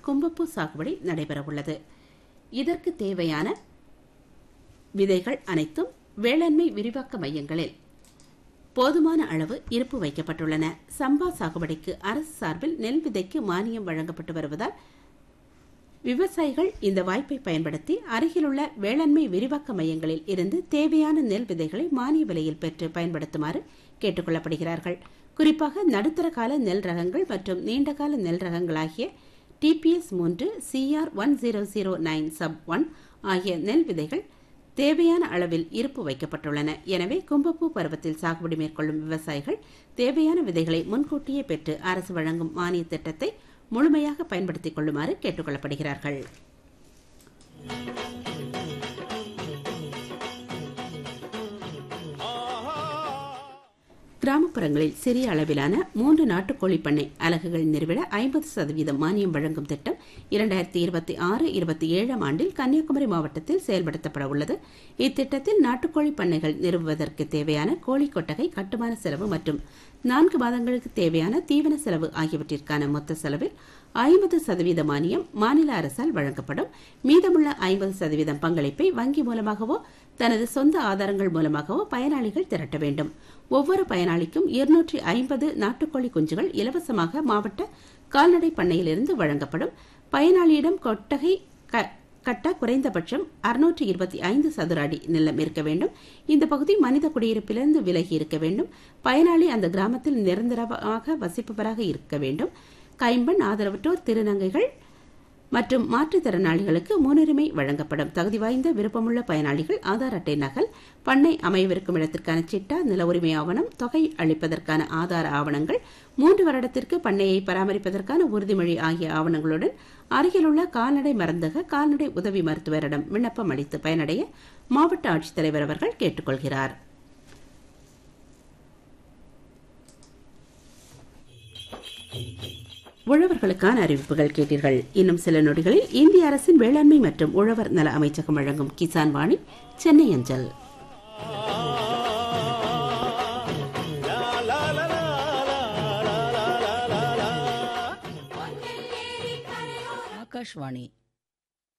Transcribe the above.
கும்பப்பூ சாகுபடி நடைபெறவுள்ளது இதற்கு தேவையான விதைகள் அனைத்தும் வேளாண்மை விரிவாக்க மையங்களில் போதுமான அளவு இருப்பு வைக்கப்பட்டுள்ளன சம்பா சாகுபடிக்கு அரசு சார்பில் நெல் விதைக்கு மானியம் வழங்கப்பட்டு வருவதால் விவசாயிகள் இந்த வாய்ப்பை பயன்படுத்தி அருகிலுள்ள வேளாண்மை விரிவாக்க மையங்களில் இருந்து தேவையான நெல் விதைகளை மானிய விலையில் பெற்று பயன்படுத்துமாறு கேட்டுக் கொள்ளப்படுகிறார்கள் குறிப்பாக நடுத்தர கால நெல் ரகங்கள் மற்றும் நீண்டகால நெல் ரகங்களாகிய டிபிஎஸ் மூன்று CR one zero zero nine sub one ஆகிய நெல் விதைகள் தேவையான அளவில் இருப்பு வைக்கப்பட்டுள்ளன எனவே கும்பப்பூ பருவத்தில் சாகுபடி மேற்கொள்ளும் விவசாயிகள் தேவையான விதைகளை முன்கூட்டியே பெற்று அரசு வழங்கும் மானிய திட்டத்தை முழுமையாக பயன்படுத்திக் கொள்ளுமாறு கேட்டுக் கொள்ளப்படுகிறார்கள் கிராமப்புறங்களில் சிறிய அளவிலான மூன்று நாட்டுக்கோழி பண்ணை அலகுகள் நிறுவிட ஐம்பது சதவீதம் மானியம் வழங்கும் திட்டம் இரண்டாயிரத்தி இருபத்தி ஆறு இருபத்தி ஏழாம் ஆண்டில் கன்னியாகுமரி மாவட்டத்தில் செயல்படுத்தப்பட உள்ளது இத்திட்டத்தில் நாட்டுக்கோழி பண்ணைகள் நிறுவுவதற்கு தேவையான கோழி கொட்டகை கட்டுமான செலவு மற்றும் நான்கு மாதங்களுக்கு தேவையான தீவன செலவு ஆகியவற்றிற்கான மொத்த செலவில் ஐம்பது சதவீத மானியம் மாநில அரசால் வழங்கப்படும் மீதமுள்ள ஐம்பது சதவீதம் பங்களிப்பை வங்கி மூலமாகவோ தனது சொந்த ஆதாரங்கள் மூலமாகவோ பயனாளிகள் திரட்ட வேண்டும் ஒவ்வொரு பயனாளிக்கும் இருநூற்றி ஐம்பது நாட்டுக்கோழி குஞ்சுகள் இலவசமாக மாவட்ட கால்நடை பண்ணையிலிருந்து வழங்கப்படும் பயனாளியிடம் கொட்டகை கட்ட குறைந்தபட்சம் அறுநூற்றி இருபத்தி ஐந்து சதுர அடி நிலம் இருக்க வேண்டும் இந்த பகுதி மனித குடியிருப்பிலிருந்து விலகி இருக்க வேண்டும் பயனாளி அந்த கிராமத்தில் நிரந்தரமாக வசிப்பவராக இருக்க வேண்டும் கைம்பெண் ஆதரவற்றோர் திருநங்கைகள் மற்றும் மாற்றுத்திறனாளிகளுக்கு முன்னுரிமை வழங்கப்படும் தகுதி வாய்ந்த விருப்பமுள்ள பயனாளிகள் ஆதார் அட்டை நகல் பண்ணை அமையவிருக்கும் இடத்திற்கான சிட்டா நில உரிமை ஆவணம் தொகை அளிப்பதற்கான ஆதார ஆவணங்கள் மூன்று வருடத்திற்கு பண்ணையை பராமரிப்பதற்கான உறுதிமொழி ஆகிய ஆவணங்களுடன் அருகிலுள்ள கால்நடை மருந்தக கால்நடை உதவி மருத்துவரிடம் விண்ணப்பம் அளித்து பயனடைய மாவட்ட ஆட்சித்தலைவர் அவர்கள் கேட்டுக்கொள்கிறார் உழவர்களுக்கான அறிவிப்புகள் கேட்டீர்கள் இன்னும் சில நொடிகளில் இந்திய அரசின் வேளாண்மை மற்றும் உழவர் நல அமைச்சகம் வழங்கும் கிசான் வாணி சென்னை அஞ்சல் ஆகாஷ்வாணி